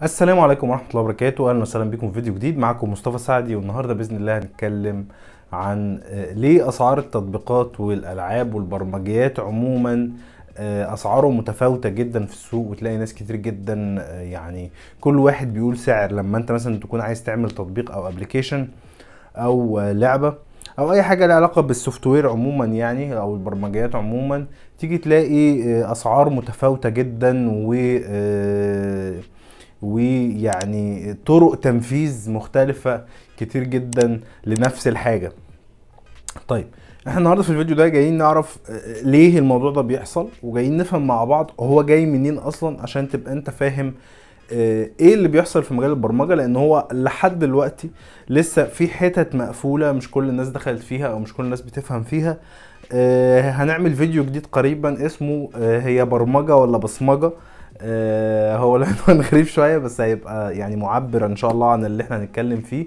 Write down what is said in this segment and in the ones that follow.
السلام عليكم ورحمة الله وبركاته أهلا وسهلا بكم في فيديو جديد معكم مصطفى سعدي والنهاردة بإذن الله هنتكلم عن آه، ليه أسعار التطبيقات والألعاب والبرمجيات عموما آه، أسعاره متفاوتة جدا في السوق وتلاقي ناس كتير جدا آه، يعني كل واحد بيقول سعر لما أنت مثلا تكون عايز تعمل تطبيق أو ابلكيشن أو آه، لعبة أو أي حاجة لها علاقة بالسوفت وير عموما يعني أو البرمجيات عموما تيجي تلاقي آه، أسعار متفاوتة جدا و آه، ويعني طرق تنفيذ مختلفة كتير جدا لنفس الحاجة طيب احنا النهارده في الفيديو ده جايين نعرف آه، ليه الموضوع ده بيحصل وجايين نفهم مع بعض هو جاي منين اصلا عشان تبقى انت فاهم آه، ايه اللي بيحصل في مجال البرمجه لان هو لحد دلوقتي لسه في حتت مقفوله مش كل الناس دخلت فيها او مش كل الناس بتفهم فيها آه، هنعمل فيديو جديد قريبا اسمه آه، هي برمجه ولا بصمجه آه، هو العنوان غريب شويه بس هيبقى يعني معبر ان شاء الله عن اللي احنا هنتكلم فيه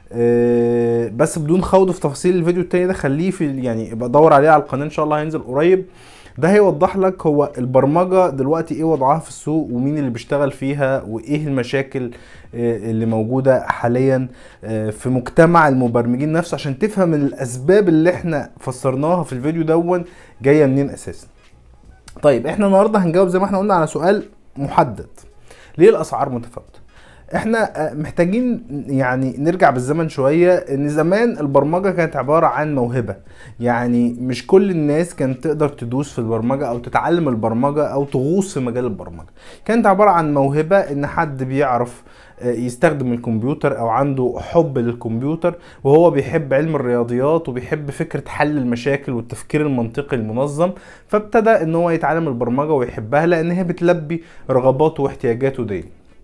آه، بس بدون خوض في تفاصيل الفيديو التاني ده خليه في يعني يبقى دور عليه على القناه ان شاء الله هينزل قريب ده هيوضح لك هو البرمجه دلوقتي ايه وضعها في السوق ومين اللي بيشتغل فيها وايه المشاكل آه، اللي موجوده حاليا آه، في مجتمع المبرمجين نفسه عشان تفهم الاسباب اللي احنا فسرناها في الفيديو دون جايه منين اساسا طيب احنا النهارده هنجاوب زي ما احنا قلنا على سؤال محدد ليه الاسعار متفاوته احنا آه، محتاجين يعني نرجع بالزمن شوية ان زمان البرمجة كانت عبارة عن موهبة يعني مش كل الناس كانت تقدر تدوس في البرمجة او تتعلم البرمجة او تغوص في مجال البرمجة كانت عبارة عن موهبة ان حد بيعرف آه، يستخدم الكمبيوتر او عنده حب للكمبيوتر وهو بيحب علم الرياضيات وبيحب فكرة حل المشاكل والتفكير المنطقي المنظم فابتدى ان هو يتعلم البرمجة ويحبها لان هي بتلبي رغباته واحتياجاته دي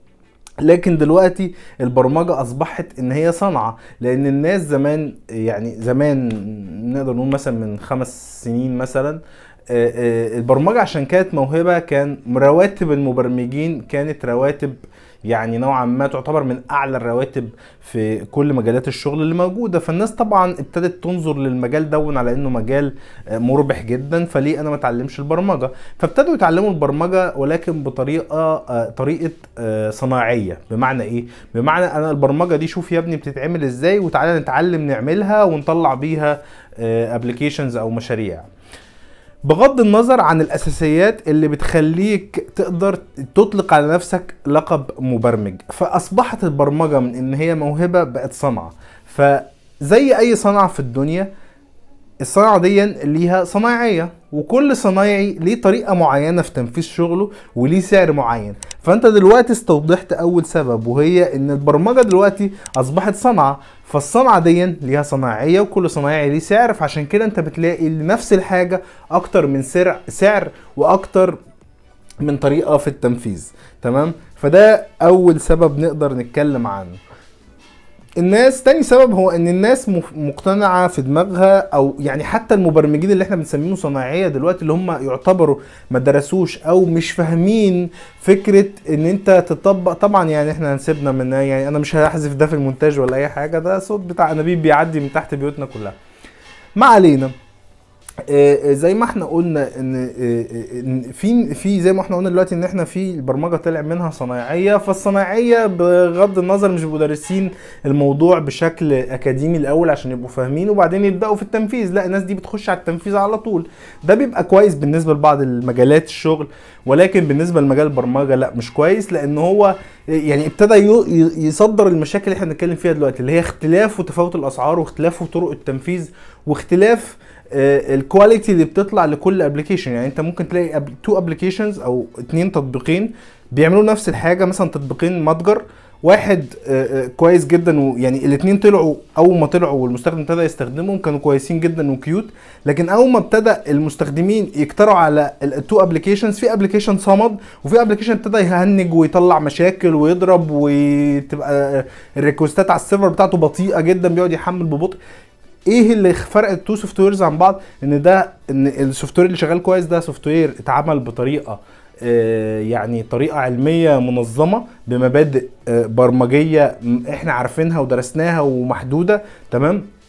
لكن دلوقتي البرمجة أصبحت إن هي صنعة لأن الناس زمان يعني زمان نقدر نقول مثلا من خمس سنين مثلا آه، آه، البرمجة عشان كانت موهبة كان رواتب المبرمجين كانت رواتب يعني نوعا ما تعتبر من اعلى الرواتب في كل مجالات الشغل اللي موجوده فالناس طبعا ابتدت تنظر للمجال دون على انه مجال آه، مربح جدا فليه انا ما اتعلمش البرمجه فابتدوا يتعلموا البرمجه ولكن بطريقه آه، طريقه آه، صناعيه بمعنى ايه بمعنى انا البرمجه دي شوف يا ابني بتتعمل ازاي وتعالى نتعلم نعملها ونطلع بيها ابلكيشنز او مشاريع بغض النظر عن الاساسيات اللي بتخليك تقدر تطلق على نفسك لقب مبرمج فاصبحت البرمجه من ان هي موهبه بقت صنعه فزي اي صنعه في الدنيا الصنعه دي ليها صنايعيه وكل صنايعي ليه طريقه معينه في تنفيذ شغله وليه سعر معين فانت دلوقتي استوضحت اول سبب وهي ان البرمجه دلوقتي اصبحت صنعه فالصنعه دي ليها صناعيه وكل صنايعي ليه سعر فعشان كده انت بتلاقي لنفس الحاجه اكتر من سعر سعر واكتر من طريقه في التنفيذ تمام فده اول سبب نقدر نتكلم عنه الناس تاني سبب هو ان الناس مف- مقتنعه في دماغها او يعني حتى المبرمجين اللي احنا بنسميهم صناعيه دلوقتي اللي هم يعتبروا ما درسوش او مش فاهمين فكره ان انت تطبق طبعا يعني احنا هنسيبنا من يعني انا مش هحذف ده في المونتاج ولا اي حاجه ده صوت بتاع انابيب بيعدي من تحت بيوتنا كلها ما علينا آه، آه، زي ما احنا قلنا ان آه، آه، إن في في زي ما احنا قلنا دلوقتي ان احنا في البرمجه طلع منها صنايعيه فالصنايعيه بغض النظر مش بيبقوا دارسين الموضوع بشكل اكاديمي الاول عشان يبقوا فاهمين وبعدين يبداوا في التنفيذ لا الناس دي بتخش على التنفيذ على طول ده بيبقى كويس بالنسبه لبعض المجالات الشغل ولكن بالنسبه لمجال البرمجه لا مش كويس لان هو يعني ابتدى يو- ي- يصدر المشاكل اللي احنا بنتكلم فيها دلوقتي اللي هي اختلاف وتفاوت الاسعار واختلاف وطرق التنفيذ واختلاف آه، الكواليتي اللي بتطلع لكل ابلكيشن يعني انت ممكن تلاقي تو ابلكيشنز او اتنين تطبيقين بيعملوا نفس الحاجه مثلا تطبيقين متجر واحد آه، آه، كويس جدا ويعني الاثنين طلعوا اول ما طلعوا والمستخدم ابتدى يستخدمهم كانوا كويسين جدا وكيوت لكن اول ما ابتدى المستخدمين يكتروا على التو ابلكيشنز في ابلكيشن صمد وفي ابلكيشن ابتدى يهنج ويطلع مشاكل ويضرب وتبقى الريكوستات على السيرفر بتاعته بطيئه جدا بيقعد يحمل ببطء ايه اللي فرق التو سوفت ويرز عن بعض ان ده ان السوفت وير اللي شغال كويس ده سوفت وير اتعمل بطريقه آه، يعني طريقه علميه منظمه بمبادئ آه، برمجيه م- احنا عارفينها ودرسناها ومحدوده تمام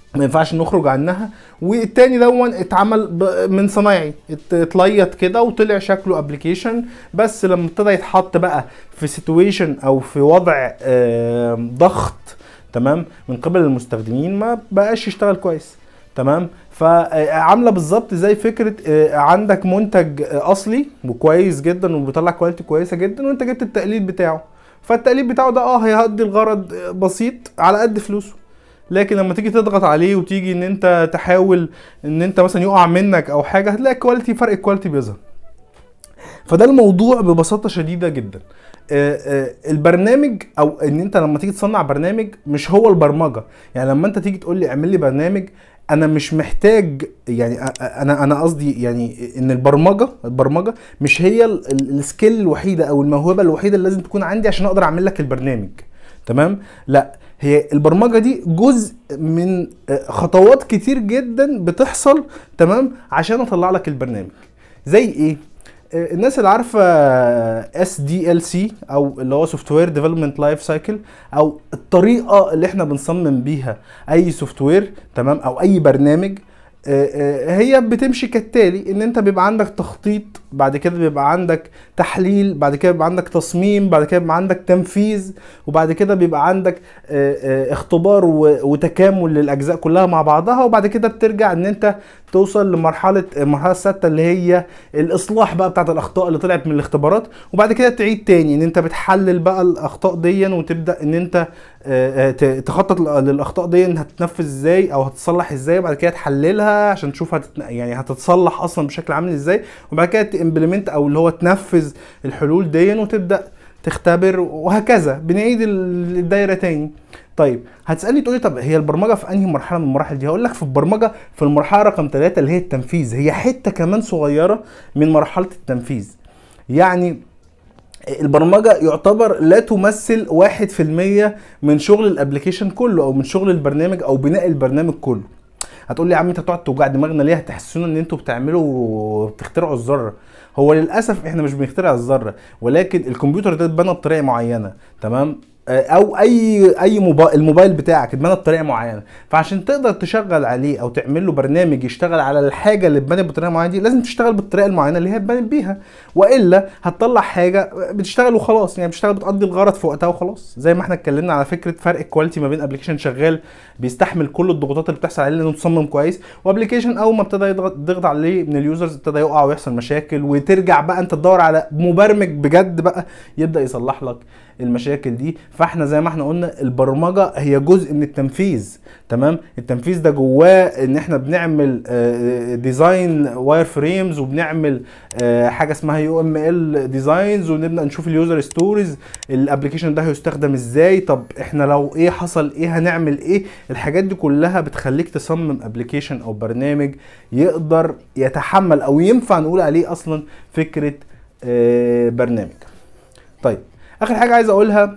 ما ينفعش نخرج عنها والتاني دون اتعمل ب- من صنايعي ات- اتليط كده وطلع شكله ابلكيشن بس لما ابتدى يتحط بقى في سيتويشن او في وضع آم، ضغط تمام من قبل المستخدمين ما بقاش يشتغل كويس تمام فعامله بالظبط زي فكره آه، عندك منتج آه، اصلي وكويس جدا وبيطلع كواليتي كويسه جدا وانت جبت التقليد بتاعه فالتقليد بتاعه ده اه هيهدي الغرض آه، بسيط على قد فلوسه لكن لما تيجي تضغط عليه وتيجي ان انت تحاول ان انت مثلا يقع منك او حاجه هتلاقي الكواليتي فرق الكواليتي بيظهر فده الموضوع ببساطه شديده جدا آه، آه، البرنامج او ان انت لما تيجي تصنع برنامج مش هو البرمجه يعني لما انت تيجي تقول لي اعمل لي برنامج انا مش محتاج يعني أ- أ- انا انا قصدي يعني ان البرمجه البرمجه مش هي ال- ال- السكيل الوحيده او الموهبه الوحيده اللي لازم تكون عندي عشان اقدر اعمل لك البرنامج تمام لا هي البرمجه دي جزء من آه، خطوات كتير جدا بتحصل تمام عشان اطلع لك البرنامج زي ايه آه، الناس اللي عارفه اس دي ال سي او اللي هو سوفت وير ديفلوبمنت لايف سايكل او الطريقه اللي احنا بنصمم بيها اي سوفت وير تمام او اي برنامج آه، آه، هي بتمشي كالتالي ان انت بيبقى عندك تخطيط بعد كده بيبقى عندك تحليل بعد كده بيبقى عندك تصميم بعد كده بيبقى عندك تنفيذ وبعد كده بيبقى عندك آه، آه، اختبار و- وتكامل للاجزاء كلها مع بعضها وبعد كده بترجع ان انت توصل لمرحله المرحله السادسه اللي هي الاصلاح بقى بتاعت الاخطاء اللي طلعت من الاختبارات وبعد كده تعيد تاني ان انت بتحلل بقى الاخطاء دي وتبدا ان انت آه، آه، ت- تخطط ل- للاخطاء دي هتتنفذ ازاي او هتتصلح ازاي وبعد كده تحللها عشان تشوف هتت... يعني هتتصلح اصلا بشكل عامل ازاي وبعد كده تمبلمنت او اللي هو تنفذ الحلول دي وتبدا تختبر وهكذا بنعيد ال- الدايره تاني طيب هتسالني تقولي طب هي البرمجه في انهي مرحله من المراحل دي هقول لك في البرمجه في المرحله رقم ثلاثة اللي هي التنفيذ هي حته كمان صغيره من مرحله التنفيذ يعني البرمجة يعتبر لا تمثل واحد في المية من شغل الابليكيشن كله او من شغل البرنامج او بناء البرنامج كله هتقول لي يا عم انت بتقعد توجع دماغنا ليه هتحسسونا ان انتوا بتعملوا بتخترعوا الذره هو للاسف احنا مش بنخترع الذره ولكن الكمبيوتر ده اتبنى بطريقه معينه تمام آه، او اي اي موبايل الموبايل بتاعك اتبنى بطريقه معينه فعشان تقدر تشغل عليه او تعمل له برنامج يشتغل على الحاجه اللي اتبنت بطريقه معينه دي لازم تشتغل بالطريقه المعينه اللي هي اتبنت بيها والا هتطلع حاجه بتشتغل وخلاص يعني بتشتغل بتقضي الغرض في وقتها وخلاص زي ما احنا اتكلمنا على فكره فرق الكواليتي ما بين ابلكيشن شغال بيستحمل كل الضغوطات اللي بتحصل عليه لانه مصمم كويس وابلكيشن اول ما ابتدى يضغط ضغط عليه من اليوزرز ابتدى يقع ويحصل مشاكل وترجع بقى انت تدور على مبرمج بجد بقى يبدا يصلح لك المشاكل دي فاحنا زي ما احنا قلنا البرمجه هي جزء من التنفيذ تمام التنفيذ ده جواه ان احنا بنعمل ديزاين واير فريمز وبنعمل آه، حاجه اسمها يو ام ال ديزاينز ونبدا نشوف اليوزر ستوريز الابلكيشن ده هيستخدم ازاي طب احنا لو ايه حصل ايه هنعمل ايه الحاجات دي كلها بتخليك تصمم ابلكيشن او برنامج يقدر يتحمل او ينفع نقول عليه اصلا فكره آه، برنامج طيب اخر حاجه عايز اقولها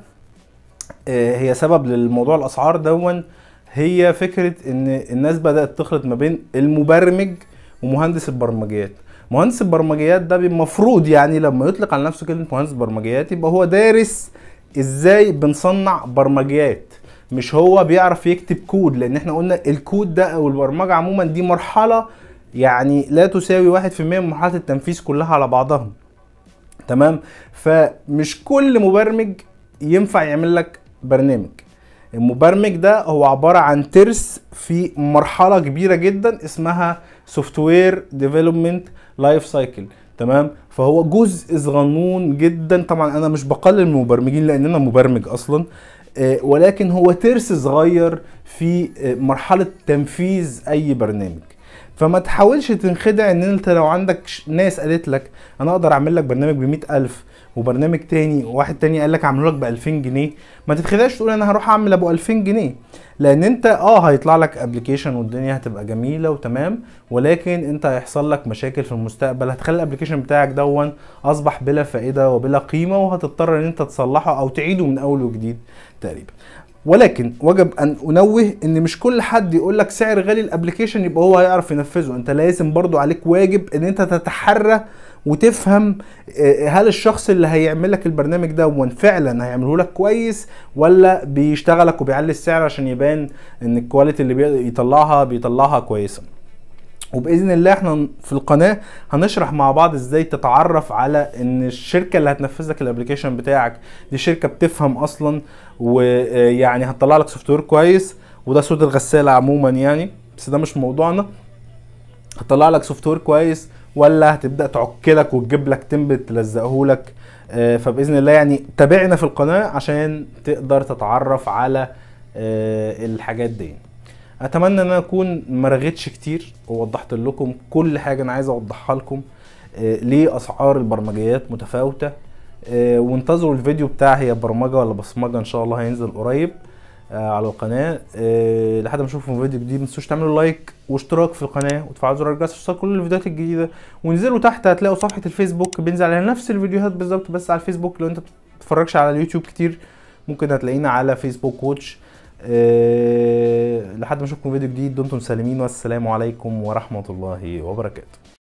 آه، هي سبب للموضوع الاسعار دون هي فكره ان الناس بدات تخلط ما بين المبرمج ومهندس البرمجيات مهندس البرمجيات ده المفروض يعني لما يطلق على نفسه كلمه مهندس برمجيات يبقى هو دارس ازاي بنصنع برمجيات مش هو بيعرف يكتب كود لان احنا قلنا الكود ده او البرمجه عموما دي مرحله يعني لا تساوي واحد في المية من مرحله التنفيذ كلها على بعضها تمام فمش كل مبرمج ينفع يعمل لك برنامج المبرمج ده هو عبارة عن ترس في مرحلة كبيرة جدا اسمها سوفت وير ديفلوبمنت لايف سايكل تمام فهو جزء صغنون جدا طبعا انا مش بقلل من المبرمجين لان انا مبرمج اصلا آه، ولكن هو ترس صغير في آه، مرحلة تنفيذ اي برنامج فما تحاولش تنخدع ان انت لو عندك ش- ناس قالت لك انا اقدر اعمل لك برنامج ب ألف وبرنامج تاني واحد تاني قال لك اعمله لك ب 2000 جنيه ما تتخدعش تقول انا هروح اعمل ابو 2000 جنيه لان انت اه هيطلع لك ابلكيشن والدنيا هتبقى جميله وتمام ولكن انت هيحصل لك مشاكل في المستقبل هتخلي الابلكيشن بتاعك دون اصبح بلا فائده وبلا قيمه وهتضطر ان انت تصلحه او تعيده من اول وجديد تقريبا ولكن وجب ان انوه ان مش كل حد يقول لك سعر غالي الابلكيشن يبقى هو هيعرف ينفذه انت لازم برضو عليك واجب ان انت تتحرى وتفهم آه، هل الشخص اللي هيعمل لك البرنامج ده وان فعلا هيعمله لك كويس ولا بيشتغلك وبيعلي السعر عشان يبان ان الكواليتي اللي بيطلعها بيطلعها كويسه وباذن الله احنا في القناه هنشرح مع بعض ازاي تتعرف على ان الشركه اللي هتنفذ لك الابلكيشن بتاعك دي شركه بتفهم اصلا ويعني هتطلع لك سوفت وير كويس وده صوت الغساله عموما يعني بس ده مش موضوعنا هتطلع لك سوفت وير كويس ولا هتبدا تعكلك وتجيب لك تمبلت تلزقه لك آه، فباذن الله يعني تابعنا في القناه عشان تقدر تتعرف على آه، الحاجات دي اتمنى ان انا اكون مرغتش كتير ووضحت لكم كل حاجه انا عايز اوضحها لكم آه، ليه اسعار البرمجيات متفاوته آه، وانتظروا الفيديو بتاع هي برمجه ولا بصمجه ان شاء الله هينزل قريب آه، على القناه آه، لحد ما اشوفكم في فيديو جديد ما تنسوش تعملوا لايك واشتراك في القناه وتفعلوا زر الجرس عشان كل الفيديوهات الجديده وانزلوا تحت هتلاقوا صفحه الفيسبوك بينزل عليها نفس الفيديوهات بالظبط بس على الفيسبوك لو انت بتتفرجش على اليوتيوب كتير ممكن هتلاقينا على فيسبوك واتش أه لحد ما اشوفكم فيديو جديد دمتم سالمين والسلام عليكم ورحمه الله وبركاته